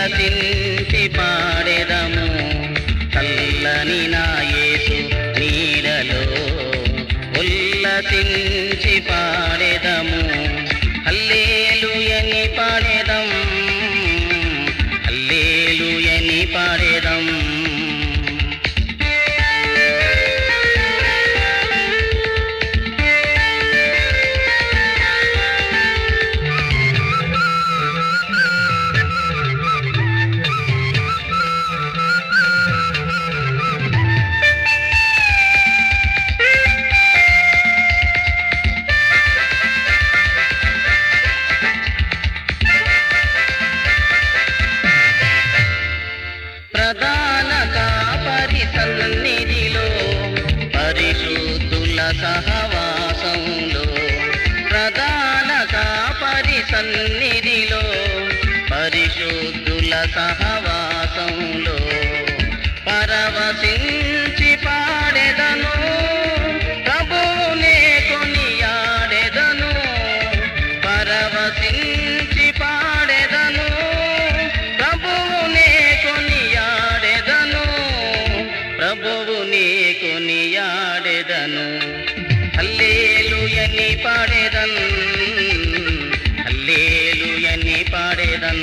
ఉల్లసించి పాడెదము చల్లని నా యేసు నీడలో ఉల్లసించి పాడెదము హల్లేలుయని పాడెదం హల్లేలుయని పాడెదం ప్రధాన కాపరి సన్నిధిలో పరిశుద్ధుల సహవాసంలో ప్రధాన కాపరి సన్నిధిలో పరిశుద్ధుల సహవాసంలో పరవశించి పాడెదను ప్రభువునే కొనియాడెదను పరవశించి పాడెదను ప్రభువునే కొనియాడెదను ప్రభువునే కొనియాడెదను హల్లేలుయని పాడెదన్ హల్లేలుయని పాడెదన్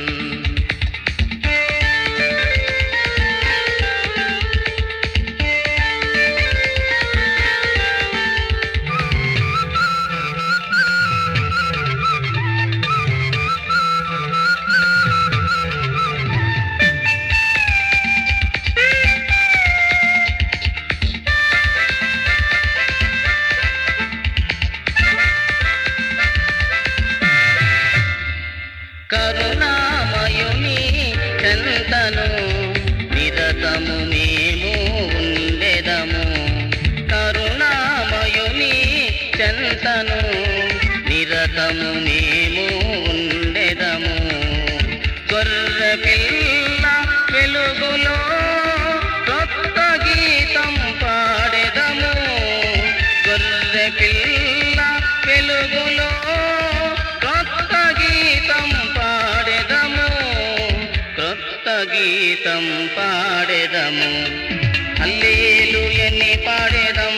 కరుణామయుని చెంతను నిరతము మేము ఉండెదము కరుణామయుని చెంతను నిరతము మేము ఉండెదము గొర్రె పిల్ల వెలుగులో కొత్త గీతం పాడెదము గొర్రె పిల్ల వెలుగులో కొత్త గీతం పాడెదము కొత్త గీతం పాడెదము హల్లేలుయని పాడెదం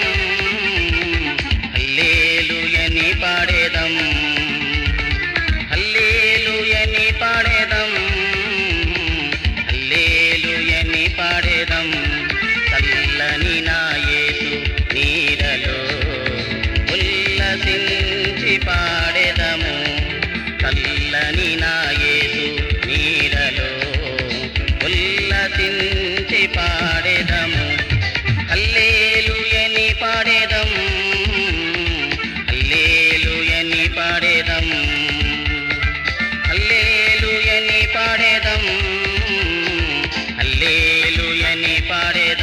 హల్లేలుయని పాడెదం హల్లేలుయని పాడెదం హల్లేలుయని పాడెదం చల్లని నా యేసు నీడలో ఉల్లసించి పాడెదము చల్లని నా యేసు నీడలో ఉల్లసించి పాడెదము హల్లేలుయని పాడెదం హల్లేలుయని పాడెదం హల్లేలుయని పాడెదం హల్లేలుయని పాడెదం